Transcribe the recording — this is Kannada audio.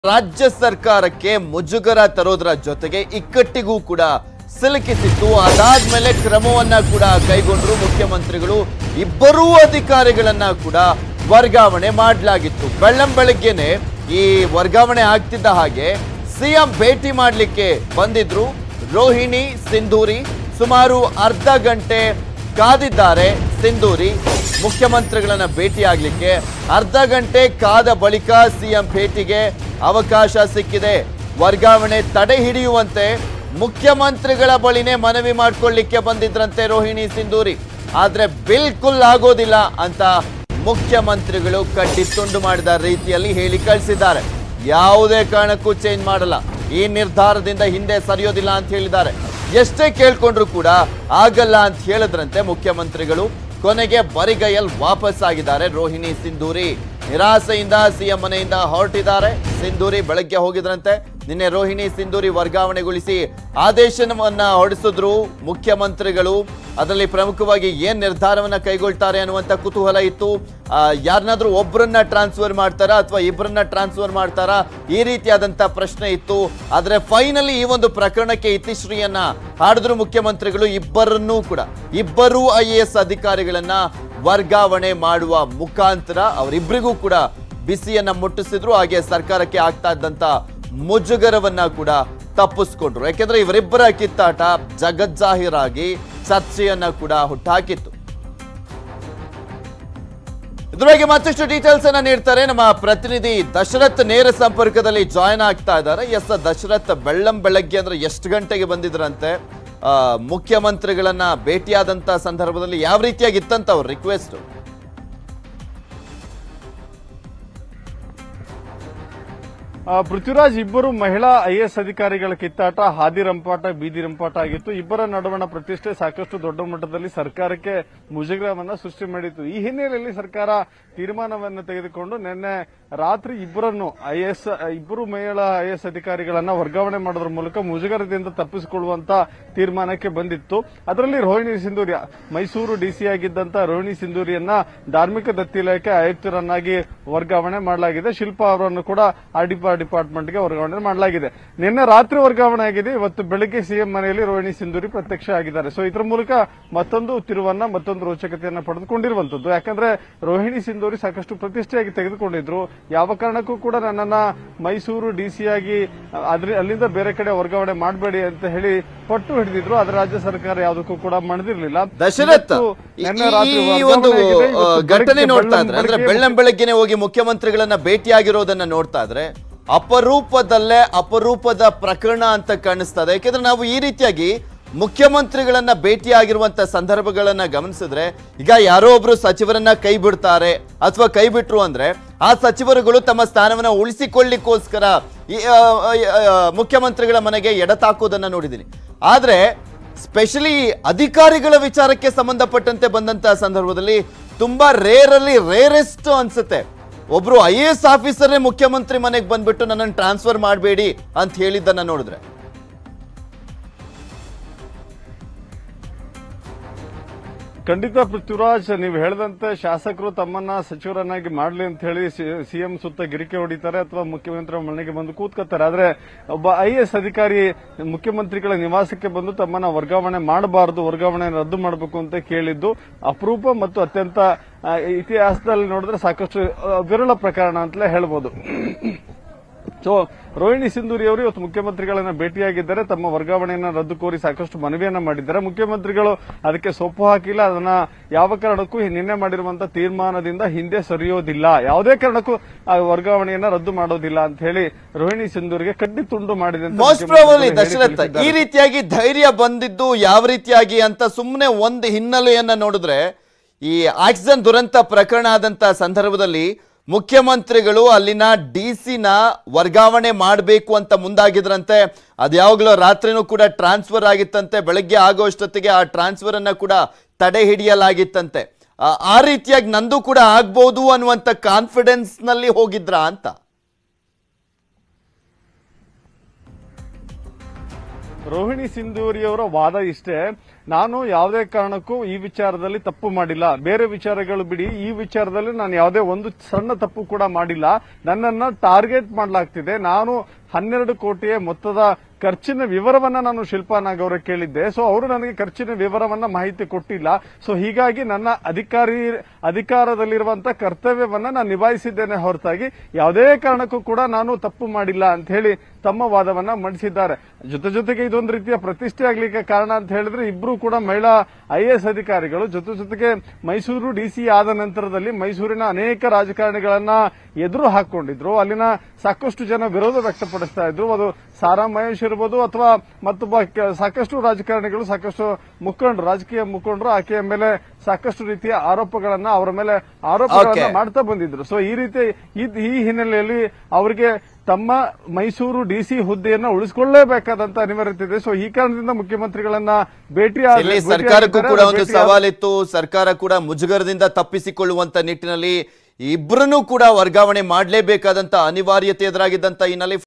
ರಾಜ್ಯ ಸರ್ಕಾರಕ್ಕೆ ಮುಜುಗರ ತರೋದ್ರ ಜೊತೆಗೆ ಇಕ್ಕಟ್ಟಿಗೂ ಕೂಡ ಸಿಲುಕಿಸಿತ್ತು ಅದಾದ್ಮೇಲೆ ಕ್ರಮವನ್ನ ಕೂಡ ಕೈಗೊಂಡ್ರು ಮುಖ್ಯಮಂತ್ರಿಗಳು ಇಬ್ಬರೂ ಅಧಿಕಾರಿಗಳನ್ನ ಕೂಡ ವರ್ಗಾವಣೆ ಮಾಡಲಾಗಿತ್ತು ಬೆಳ್ಳಂ ಬೆಳಗ್ಗೆನೆ ಈ ವರ್ಗಾವಣೆ ಆಗ್ತಿದ್ದ ಹಾಗೆ ಸಿಎಂ ಭೇಟಿ ಮಾಡಲಿಕ್ಕೆ ಬಂದಿದ್ರು ರೋಹಿಣಿ ಸಿಂಧೂರಿ ಸುಮಾರು ಅರ್ಧ ಗಂಟೆ ಕಾದಿದ್ದಾರೆ ಸಿಂಧೂರಿ ಮುಖ್ಯಮಂತ್ರಿಗಳನ್ನ ಭೇಟಿಯಾಗಲಿಕ್ಕೆ ಅರ್ಧ ಗಂಟೆ ಕಾದ ಬಳಿಕ ಸಿಎಂ ಭೇಟಿಗೆ ಅವಕಾಶ ಸಿಕ್ಕಿದೆ ವರ್ಗಾವಣೆ ತಡೆ ಹಿಡಿಯುವಂತೆ ಮುಖ್ಯಮಂತ್ರಿಗಳ ಬಳಿನೇ ಮನವಿ ಮಾಡ್ಕೊಳ್ಳಿಕ್ಕೆ ಬಂದಿದ್ರಂತೆ ರೋಹಿಣಿ ಸಿಂಧೂರಿ ಆದ್ರೆ ಬಿಲ್ಕುಲ್ ಆಗೋದಿಲ್ಲ ಅಂತ ಮುಖ್ಯಮಂತ್ರಿಗಳು ಕಟ್ಟಿ ತುಂಡು ಮಾಡಿದ ರೀತಿಯಲ್ಲಿ ಹೇಳಿ ಕಳಿಸಿದ್ದಾರೆ ಯಾವುದೇ ಕಾರಣಕ್ಕೂ ಚೇಂಜ್ ಮಾಡಲ್ಲ ಈ ನಿರ್ಧಾರದಿಂದ ಹಿಂದೆ ಸರಿಯೋದಿಲ್ಲ ಅಂತ ಹೇಳಿದ್ದಾರೆ ಎಷ್ಟೇ ಕೇಳ್ಕೊಂಡ್ರು ಕೂಡ ಆಗಲ್ಲ ಅಂತ ಹೇಳಿದ್ರಂತೆ ಮುಖ್ಯಮಂತ್ರಿಗಳು ಕೊನೆಗೆ ಬರಿಗೈಯಲ್ಲಿ ವಾಪಸ್ ಆಗಿದ್ದಾರೆ ರೋಹಿಣಿ ಸಿಂಧೂರಿ ನಿರಾಸೆಯಿಂದ ಸಿಎಂ ಮನೆಯಿಂದ ಹೊರಟಿದ್ದಾರೆ ಸಿಂಧೂರಿ ಬೆಳಗ್ಗೆ ಹೋಗಿದ್ರಂತೆ ನಿನ್ನೆ ರೋಹಿಣಿ ಸಿಂಧೂರಿ ವರ್ಗಾವಣೆಗೊಳಿಸಿ ಆದೇಶವನ್ನ ಹೊರಡಿಸಿದ್ರು ಮುಖ್ಯಮಂತ್ರಿಗಳು ಅದರಲ್ಲಿ ಪ್ರಮುಖವಾಗಿ ಏನ್ ನಿರ್ಧಾರವನ್ನ ಕೈಗೊಳ್ತಾರೆ ಅನ್ನುವಂತ ಕುತೂಹಲ ಇತ್ತು ಯಾರನ್ನಾದ್ರೂ ಒಬ್ಬರನ್ನ ಟ್ರಾನ್ಸ್ಫರ್ ಮಾಡ್ತಾರಾ ಅಥವಾ ಇಬ್ಬರನ್ನ ಟ್ರಾನ್ಸ್ಫರ್ ಮಾಡ್ತಾರಾ ಈ ರೀತಿಯಾದಂತ ಪ್ರಶ್ನೆ ಇತ್ತು ಆದ್ರೆ ಫೈನಲಿ ಈ ಒಂದು ಪ್ರಕರಣಕ್ಕೆ ಇತಿಶ್ರೀಯನ್ನ ಹಾಡಿದ್ರು ಮುಖ್ಯಮಂತ್ರಿಗಳು ಇಬ್ಬರನ್ನೂ ಕೂಡ ಇಬ್ಬರೂ ಐ ಎ ಎಸ್ ಅಧಿಕಾರಿಗಳನ್ನ ವರ್ಗಾವಣೆ ಮಾಡುವ ಮುಖಾಂತರ ಅವರಿಬ್ಬರಿಗೂ ಕೂಡ ಬಿಸಿಯನ್ನ ಮುಟ್ಟಿಸಿದ್ರು ಹಾಗೆ ಸರ್ಕಾರಕ್ಕೆ ಆಗ್ತಾ ಇದ್ದಂತ ಮುಜುಗರವನ್ನ ಕೂಡ ತಪ್ಪಿಸ್ಕೊಂಡ್ರು ಯಾಕೆಂದ್ರೆ ಇವರಿಬ್ಬರ ಕಿತ್ತಾಟ ಜಗಜ್ಜಾಹೀರಾಗಿ ಚರ್ಚೆಯನ್ನ ಕೂಡ ಹುಟ್ಟಾಕಿತ್ತು ಇದ್ರ ಬಗ್ಗೆ ಮತ್ತಷ್ಟು ಡೀಟೇಲ್ಸ್ ಅನ್ನ ನೀಡ್ತಾರೆ ನಮ್ಮ ಪ್ರತಿನಿಧಿ ದಶರಥ್ ನೇರ ಸಂಪರ್ಕದಲ್ಲಿ ಜಾಯ್ನ್ ಆಗ್ತಾ ಇದ್ದಾರೆ ಎಸ್ ದಶರಥ್ ಬೆಳ್ಳಂ ಬೆಳಗ್ಗೆ ಅಂದ್ರೆ ಎಷ್ಟು ಗಂಟೆಗೆ ಬಂದಿದ್ರಂತೆ ಆ, ಮುಖ್ಯಮಂತ್ರಿಗಳನ್ನ ಭೇಟಿಯಾದಂತ ಸಂದರ್ಭದಲ್ಲಿ ಯಾವ ರೀತಿಯಾಗಿ ಇತ್ತಂತ ಅವ್ರ ರಿಕ್ವೆಸ್ಟ್ ಆ, ಪೃಥ್ವಿರಾಜ್ ಇಬ್ಬರು ಮಹಿಳಾ ಐಎಎಸ್ ಅಧಿಕಾರಿಗಳ ಕಿತ್ತಾಟ ಹಾದಿ ರಂಪಾಟ ಬೀದಿ ರಂಪಾಟ ಆಗಿತ್ತು ಇಬ್ಬರ ನಡುವಣ ಪ್ರತಿಷ್ಠೆ ಸಾಕಷ್ಟು ದೊಡ್ಡ ಮಟ್ಟದಲ್ಲಿ ಸರ್ಕಾರಕ್ಕೆ ಮುಜುಗರವನ್ನ ಸೃಷ್ಟಿ ಮಾಡಿತ್ತು ಈ ಹಿನ್ನೆಲೆಯಲ್ಲಿ ಸರ್ಕಾರ ತೀರ್ಮಾನವನ್ನು ತೆಗೆದುಕೊಂಡು ನಿನ್ನೆ ರಾತ್ರಿ ಇಬ್ಬರನ್ನು ಐಎಎಸ್ ಇಬ್ಬರು ಮಹಿಳಾ ಐಎಎಸ್ ಅಧಿಕಾರಿಗಳನ್ನ ವರ್ಗಾವಣೆ ಮಾಡೋದ್ರ ಮೂಲಕ ಮುಜುಗರದಿಂದ ತಪ್ಪಿಸಿಕೊಳ್ಳುವಂತ ತೀರ್ಮಾನಕ್ಕೆ ಬಂದಿತ್ತು ಅದರಲ್ಲಿ ರೋಹಿಣಿ ಸಿಂಧೂರಿ ಮೈಸೂರು ಡಿಸಿ ಆಗಿದ್ದಂತ ರೋಹಿಣಿ ಸಿಂಧೂರಿಯನ್ನ ಧಾರ್ಮಿಕ ದತ್ತಿ ಇಲಾಖೆ ಆಯುಕ್ತರನ್ನಾಗಿ ವರ್ಗಾವಣೆ ಮಾಡಲಾಗಿದೆ ಶಿಲ್ಪಾ ಅವರನ್ನು ಕೂಡ ಆರ್ಡಿಪಾ ಡಿಪಾರ್ಟ್ಮೆಂಟ್ಗೆ ವರ್ಗಾವಣೆ ಮಾಡಲಾಗಿದೆ ನಿನ್ನೆ ರಾತ್ರಿ ವರ್ಗಾವಣೆ ಆಗಿದೆ ಇವತ್ತು ಬೆಳಗ್ಗೆ ಸಿಎಂ ಮನೆಯಲ್ಲಿ ರೋಹಿಣಿ ಸಿಂಧೂರಿ ಪ್ರತ್ಯಕ್ಷ ಆಗಿದ್ದಾರೆ ಸೊ ಇದರ ಮೂಲಕ ಮತ್ತೊಂದು ತಿರುವನ್ನ ಮತ್ತೊಂದು ರೋಚಕತೆಯನ್ನ ಪಡೆದುಕೊಂಡಿರುವಂತದ್ದು ಯಾಕಂದ್ರೆ ರೋಹಿಣಿ ಸಿಂಧೂರಿ ಸಾಕಷ್ಟು ಪ್ರತಿಷ್ಠೆಯಾಗಿ ತೆಗೆದುಕೊಂಡಿದ್ರು ಯಾವ ಕಾರಣಕ್ಕೂ ಕೂಡ ನನ್ನನ್ನ ಮೈಸೂರು ಡಿಸಿ ಆಗಿ ಅದ್ರ ಅಲ್ಲಿಂದ ಬೇರೆ ಕಡೆ ವರ್ಗಾವಣೆ ಮಾಡಬೇಡಿ ಅಂತ ಹೇಳಿ ಪಟ್ಟು ಹಿಡಿದಿದ್ರು ಆದ್ರೆ ರಾಜ್ಯ ಸರ್ಕಾರ ಯಾವುದಕ್ಕೂ ಕೂಡ ಮಣದಿರ್ಲಿಲ್ಲ ದಶರಥ್ ಇವತ್ತು ಈ- ನಿನ್ನೆ ರಾತ್ರಿ ಈ ಒಂದು ವರ್ಗಾವಣೆ ಆಗಿದೆ. ಆ, ಇವತ್ತು ಘಟನೆ ಬೆಳಗ್ಗೆ ನೋಡ್ತಾ ಇದ್ರೆ ಅಂದ್ರೆ ಬೆಳ್ಳಂ ಬೆಳ್ಳಂ ಬೆಳಗ್ಗೆನೆ ಹೋಗಿ ಮುಖ್ಯಮಂತ್ರಿಗಳನ್ನ ಭೇಟಿಯಾಗಿರೋದನ್ನ ನೋಡ್ತಾ ಇದ್ರೆ ಅಪರೂಪದಲ್ಲೇ ಅಪರೂಪದ ಪ್ರಕರಣ ಅಂತ ಕಾಣಿಸ್ತದೆ ಯಾಕೆಂದ್ರೆ ನಾವು ಈ ರೀತಿಯಾಗಿ ಮುಖ್ಯಮಂತ್ರಿಗಳನ್ನ ಭೇಟಿಯಾಗಿರುವಂತ ಸಂದರ್ಭಗಳನ್ನ ಗಮನಿಸಿದ್ರೆ ಈಗ ಯಾರೋ ಒಬ್ರು ಸಚಿವರನ್ನ ಕೈ ಬಿಡ್ತಾರೆ ಅಥವಾ ಕೈ ಬಿಟ್ರು ಅಂದ್ರೆ ಆ ಸಚಿವರುಗಳು ತಮ್ಮ ಸ್ಥಾನವನ್ನ ಉಳಿಸಿಕೊಳ್ಳಿಕ್ಕೋಸ್ಕರ ಈ, ಆ, ಆ, ಆ, ಮುಖ್ಯಮಂತ್ರಿಗಳ ಮನೆಗೆ ಎಡತಾಕೋದನ್ನ ನೋಡಿದ್ದೀನಿ ಆದ್ರೆ ಸ್ಪೆಷಲಿ ಅಧಿಕಾರಿಗಳ ವಿಚಾರಕ್ಕೆ ಸಂಬಂಧಪಟ್ಟಂತೆ ಬಂದಂತ ಸಂದರ್ಭದಲ್ಲಿ ತುಂಬಾ ರೇರಲ್ಲಿ ರೇರೆಸ್ಟ್ ಅನ್ಸುತ್ತೆ ಒಬ್ರು ಐ ಎ ಎಸ್ ಆಫೀಸರೇ ಮುಖ್ಯಮಂತ್ರಿ ಮನೆಗೆ ಬಂದ್ಬಿಟ್ಟು ನನ್ನನ್ನು ಟ್ರಾನ್ಸ್ಫರ್ ಮಾಡಬೇಡಿ ಅಂತ ಹೇಳಿದ್ದನ್ನ ನೋಡಿದ್ರೆ ಖಂಡಿತ ಪೃಥ್ವಿರಾಜ್ ನೀವು ಹೇಳಿದಂತೆ ಶಾಸಕರು ತಮ್ಮನ್ನ ಸಚಿವರನ್ನಾಗಿ ಮಾಡಲಿ ಅಂತ ಹೇಳಿ ಸಿಎಂ ಸುತ್ತ ಗಿರಿಕೆ ಹೊಡಿತಾರೆ ಅಥವಾ ಮುಖ್ಯಮಂತ್ರಿ ಮನೆಗೆ ಬಂದು ಕೂತ್ಕೋತಾರೆ ಆದ್ರೆ ಒಬ್ಬ ಐಎಎಸ್ ಅಧಿಕಾರಿ ಮುಖ್ಯಮಂತ್ರಿಗಳ ನಿವಾಸಕ್ಕೆ ಬಂದು ತಮ್ಮನ್ನ ವರ್ಗಾವಣೆ ಮಾಡಬಾರದು ವರ್ಗಾವಣೆ ರದ್ದು ಮಾಡಬೇಕು ಅಂತ ಕೇಳಿದ್ದು ಅಪರೂಪ ಮತ್ತು ಅತ್ಯಂತ ಆ, ಇತಿಹಾಸದಲ್ಲಿ ನೋಡಿದ್ರೆ ಸಾಕಷ್ಟು ಆ, ವಿರಳ ಪ್ರಕರಣ ಅಂತಲೇ ಹೇಳ್ಬೋದು ಸೊ ರೋಹಿಣಿ ಸಿಂಧೂರಿ ಅವರು ಇವತ್ತು ಮುಖ್ಯಮಂತ್ರಿಗಳನ್ನ ಭೇಟಿಯಾಗಿದ್ದಾರೆ ತಮ್ಮ ವರ್ಗಾವಣೆಯನ್ನ ರದ್ದು ಕೋರಿ ಸಾಕಷ್ಟು ಮನವಿಯನ್ನ ಮಾಡಿದ್ದಾರೆ ಮುಖ್ಯಮಂತ್ರಿಗಳು ಅದಕ್ಕೆ ಸೊಪ್ಪು ಹಾಕಿಲ್ಲ ಅದನ್ನ ಯಾವ ಕಾರಣಕ್ಕೂ ನಿನ್ನೆ ಮಾಡಿರುವಂತಹ ತೀರ್ಮಾನದಿಂದ ಹಿಂದೆ ಸರಿಯೋದಿಲ್ಲ ಯಾವುದೇ ಕಾರಣಕ್ಕೂ ಆ ವರ್ಗಾವಣೆಯನ್ನ ರದ್ದು ಮಾಡೋದಿಲ್ಲ ಅಂತ ಹೇಳಿ ರೋಹಿಣಿ ಸಿಂಧೂರಿಗೆ ಕಡ್ಡಿ ತುಂಡು ಮಾಡಿದೆ ಅಂತ ಮೋಸ್ಟ್ ಮುಖ್ಯಮಂತ್ರಿಗಳು ಪ್ರಾಬಲಿ ಹೇಳಿ ದಶರಥ ತಿಳಿಸಿದ್ದಾರೆ. ಈ ರೀತಿಯಾಗಿ ಧೈರ್ಯ ಬಂದಿದ್ದು ಯಾವ ರೀತಿಯಾಗಿ ಅಂತ ಸುಮ್ಮನೆ ಒಂದು ಹಿನ್ನೆಲೆಯನ್ನ ನೋಡಿದ್ರೆ ಈ ಆಕ್ಸಿಜನ್ ದುರಂತ ಪ್ರಕರಣ ಆದಂತ ಸಂದರ್ಭದಲ್ಲಿ ಮುಖ್ಯಮಂತ್ರಿಗಳು ಅಲ್ಲಿನ ಡಿ ನ ವರ್ಗಾವಣೆ ಮಾಡಬೇಕು ಅಂತ ಮುಂದಾಗಿದ್ರಂತೆ ಅದ್ಯಾವಾಗಲೂ ರಾತ್ರಿನೂ ಕೂಡ ಟ್ರಾನ್ಸ್ಫರ್ ಆಗಿತ್ತಂತೆ ಬೆಳಗ್ಗೆ ಆಗೋಷ್ಟೊತ್ತಿಗೆ ಆ ಟ್ರಾನ್ಸ್ಫರ್ ಅನ್ನ ಕೂಡ ತಡೆ ಹಿಡಿಯಲಾಗಿತ್ತಂತೆ ಆ- ಆ ರೀತಿಯಾಗಿ ನಂದು ಕೂಡ ಆಗ್ಬೋದು ಅನ್ನುವಂತ ಕಾನ್ಫಿಡೆನ್ಸ್ ನಲ್ಲಿ ಹೋಗಿದ್ರಾ ಅಂತ ರೋಹಿಣಿ ಸಿಂಧೂರಿಯವರ ವಾದ ಇಷ್ಟೇ ನಾನು ಯಾವುದೇ ಕಾರಣಕ್ಕೂ ಈ ವಿಚಾರದಲ್ಲಿ ತಪ್ಪು ಮಾಡಿಲ್ಲ ಬೇರೆ ವಿಚಾರಗಳು ಬಿಡಿ ಈ ವಿಚಾರದಲ್ಲಿ ನಾನು ಯಾವುದೇ ಒಂದು ಸಣ್ಣ ತಪ್ಪು ಕೂಡ ಮಾಡಿಲ್ಲ ನನ್ನನ್ನ ಟಾರ್ಗೆಟ್ ಮಾಡಲಾಗ್ತಿದೆ ನಾನು ಹನ್ನೆರಡು ಕೋಟಿಯ ಮೊತ್ತದ ಖರ್ಚಿನ ವಿವರವನ್ನ ನಾನು ಶಿಲ್ಪಾ ನಾಗ್ ಅವರ ಕೇಳಿದ್ದೆ ಸೊ ಅವರು ನನಗೆ ಖರ್ಚಿನ ವಿವರವನ್ನ ಮಾಹಿತಿ ಕೊಟ್ಟಿಲ್ಲ ಸೊ ಹೀಗಾಗಿ ನನ್ನ ಅಧಿಕಾರಿ ಅಧಿಕಾರದಲ್ಲಿರುವಂತಹ ಕರ್ತವ್ಯವನ್ನ ನಾನು ನಿಭಾಯಿಸಿದ್ದೇನೆ ಹೊರತಾಗಿ ಯಾವುದೇ ಕಾರಣಕ್ಕೂ ಕೂಡ ನಾನು ತಪ್ಪು ಮಾಡಿಲ್ಲ ಅಂತ ಹೇಳಿ ತಮ್ಮ ವಾದವನ್ನ ಮಂಡಿಸಿದ್ದಾರೆ ಜೊತೆ ಜೊತೆಗೆ ಇದೊಂದು ರೀತಿಯ ಪ್ರತಿಷ್ಠೆ ಆಗ್ಲಿಕ್ಕೆ ಕಾರಣ ಅಂತ ಹೇಳಿದ್ರೆ ಇಬ್ರು ಕೂಡ ಮಹಿಳಾ ಐಎಎಸ್ ಅಧಿಕಾರಿಗಳು ಜೊತೆ ಜೊತೆಗೆ ಮೈಸೂರು ಡಿಸಿ ಆದ ನಂತರದಲ್ಲಿ ಮೈಸೂರಿನ ಅನೇಕ ರಾಜಕಾರಣಿಗಳನ್ನ ಎದುರು ಹಾಕೊಂಡಿದ್ರು ಅಲ್ಲಿನ ಸಾಕಷ್ಟು ಜನ ವಿರೋಧ ವ್ಯಕ್ತಪಡಿಸ್ತಾ ಇದ್ರು ಅದು ಸಾರಾ ಮಹೇಶ್ ಇರ್ಬೋದು ಅಥವಾ ಮತ್ತೊಬ್ಬ ಕೆ- ಸಾಕಷ್ಟು ರಾಜಕಾರಣಿಗಳು ಸಾಕಷ್ಟು ಮುಖಂಡರು ರಾಜಕೀಯ ಮುಖಂಡರು ಆಕೆಯ ಮೇಲೆ ಸಾಕಷ್ಟು ರೀತಿಯ ಆರೋಪಗಳನ್ನ ಅವರ ಮೇಲೆ ಆರೋಪಗಳನ್ನ Okay. ಮಾಡ್ತಾ ಬಂದಿದ್ರು ಸೊ ಈ ರೀತಿ ಇದ್- ಈ ಹಿನ್ನೆಲೆಯಲ್ಲಿ ಅವರಿಗೆ ತಮ್ಮ ಮೈಸೂರು ಡಿಸಿ ಹುದ್ದೆಯನ್ನ ಉಳಿಸಿಕೊಳ್ಳಲೇಬೇಕಾದಂತ ಅನಿವಾರ್ಯತೆ ಇದೆ ಸೊ ಈ ಕಾರಣದಿಂದ ಮುಖ್ಯಮಂತ್ರಿಗಳನ್ನ ಭೇಟಿ ಆದ- ಇಲ್ಲಿ ಭೇಟಿ ಸರ್ಕಾರಕ್ಕೂ ಆಗಿದ್ದಾರೆ. ಕೂಡ ಒಂದು ಭೇಟಿ ಆದ- ಸವಾಲಿತ್ತು ಸರ್ಕಾರ ಕೂಡ ಮುಜುಗರದಿಂದ ತಪ್ಪಿಸಿಕೊಳ್ಳುವಂತ ನಿಟ್ಟಿನಲ್ಲಿ ಇಬ್ಬರನ್ನೂ ಕೂಡ ವರ್ಗಾವಣೆ ಮಾಡಲೇಬೇಕಾದಂತ ಅನಿವಾರ್ಯತೆ ಎದುರಾಗಿದ್ದಂತ ಹಿನ್ನೆಲೆ